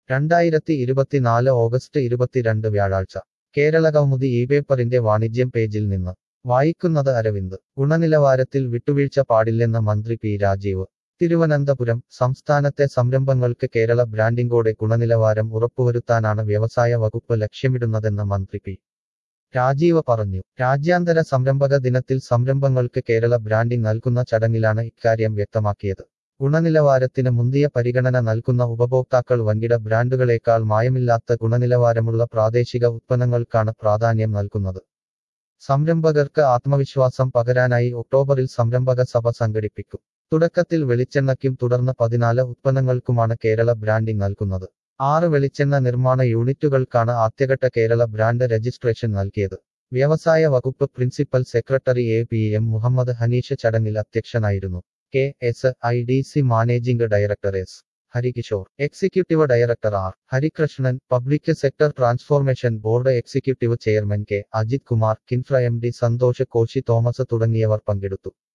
രണ്ടായിരത്തി ഇരുപത്തിനാല് ഓഗസ്റ്റ് ഇരുപത്തിരണ്ട് വ്യാഴാഴ്ച കേരളകൗമുദി ഈ പേപ്പറിന്റെ വാണിജ്യം പേജിൽ നിന്ന് വായിക്കുന്നത് അരവിന്ദ് ഗുണനിലവാരത്തിൽ വിട്ടുവീഴ്ച പാടില്ലെന്ന് മന്ത്രി പി രാജീവ് തിരുവനന്തപുരം സംസ്ഥാനത്തെ സംരംഭങ്ങൾക്ക് കേരള ബ്രാൻഡിംഗോടെ ഗുണനിലവാരം ഉറപ്പുവരുത്താനാണ് വ്യവസായ വകുപ്പ് ലക്ഷ്യമിടുന്നതെന്ന് മന്ത്രി പി രാജീവ് പറഞ്ഞു രാജ്യാന്തര സംരംഭക ദിനത്തിൽ സംരംഭങ്ങൾക്ക് കേരള ബ്രാൻഡിംഗ് നൽകുന്ന ചടങ്ങിലാണ് ഇക്കാര്യം വ്യക്തമാക്കിയത് ഗുണനിലവാരത്തിന് മുന്തിയ പരിഗണന നൽകുന്ന ഉപഭോക്താക്കൾ വൻകിട ബ്രാൻഡുകളേക്കാൾ മായമില്ലാത്ത ഗുണനിലവാരമുള്ള പ്രാദേശിക ഉത്പന്നങ്ങൾക്കാണ് പ്രാധാന്യം നൽകുന്നത് സംരംഭകർക്ക് ആത്മവിശ്വാസം പകരാനായി ഒക്ടോബറിൽ സംരംഭക സഭ സംഘടിപ്പിക്കും തുടക്കത്തിൽ വെളിച്ചെണ്ണയ്ക്കും തുടർന്ന് പതിനാല് ഉത്പന്നങ്ങൾക്കുമാണ് കേരള ബ്രാൻഡിംഗ് നൽകുന്നത് ആറ് വെളിച്ചെണ്ണ നിർമ്മാണ യൂണിറ്റുകൾക്കാണ് ആദ്യഘട്ട കേരള ബ്രാൻഡ് രജിസ്ട്രേഷൻ നൽകിയത് വ്യവസായ വകുപ്പ് principal secretary A P M Muhammad Hanish ചടങ്ങിൽ അധ്യക്ഷനായിരുന്നു K S I D C managing director S Harikishore executive director R Harikrishnan public sector transformation board executive chairman K Ajith Kumar KINFRA M D Santhosh Koshy Thomas തുടങ്ങിയവർ പങ്കെടുത്തു